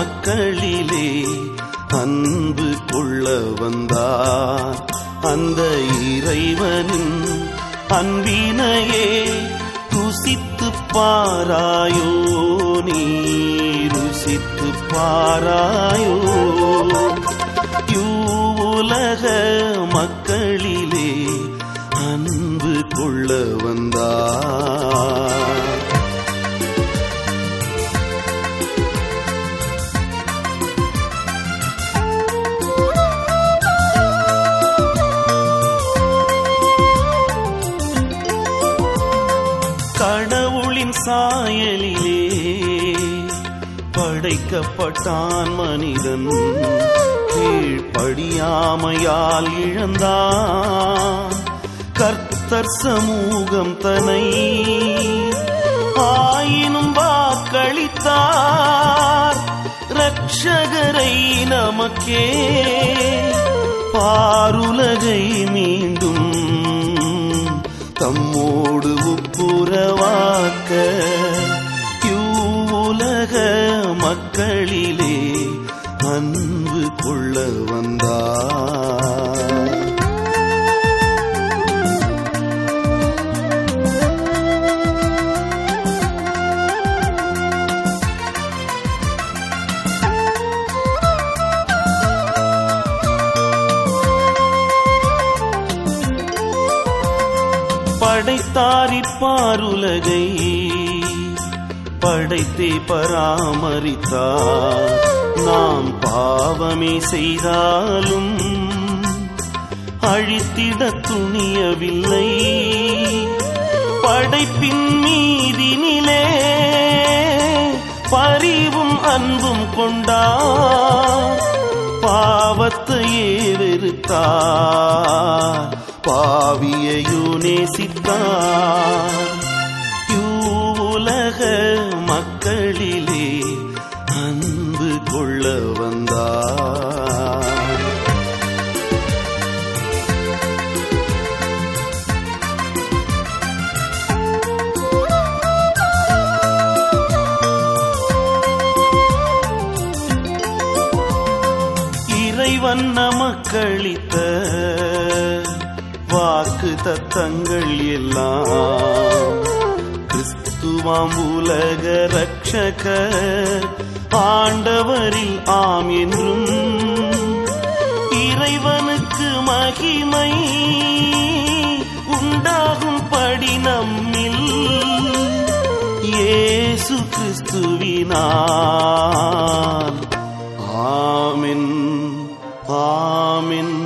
மக்களிலே அன்பு கொள்ள வந்தார் அந்த இறைவனின் அன்பினையே ருசித்து பாராயோ நீ ருசித்து பாராயோ யூலக மக்களிலே அன்பு கொள்ள வந்தார் கடவுளின் சாயலிலே படைக்கப்பட்டான் மனிதன் கீழ்ப்படியாமையால் இழந்தான் கர்த்தர் சமூகம் தனை ஆயினும் வாக்களித்தார் ரட்சகரை நமக்கே பாருலகை மீண்டும் தம்மோடு ஒப்புரவாக்க யூலக மக்களிலே அன்பு கொள்ள வந்தார் படைத்தாரிப்பாருலகை படைத்தே பராமரித்தார் நாம் பாவமே செய்தாலும் அழித்திட துணியவில்லை படைப்பின் மீதினிலே பரிவும் அன்பும் கொண்டார் பாவத்தையே வெறுத்தார் பாவியையோ நேசித்தார் யூலக மக்களிலே அன்பு கொள்ள வந்தார் இறைவன் நமக்களித்த வாக்கு தத்தங்கள் எல்லாம் கிறிஸ்துவாம் உலக ரட்சக ஆண்டவரில் ஆம் என்றும் இறைவனுக்கு மகிமை உண்டாகும் படி நம்மில் இயேசு கிறிஸ்துவினால் ஆமென் ஆமென்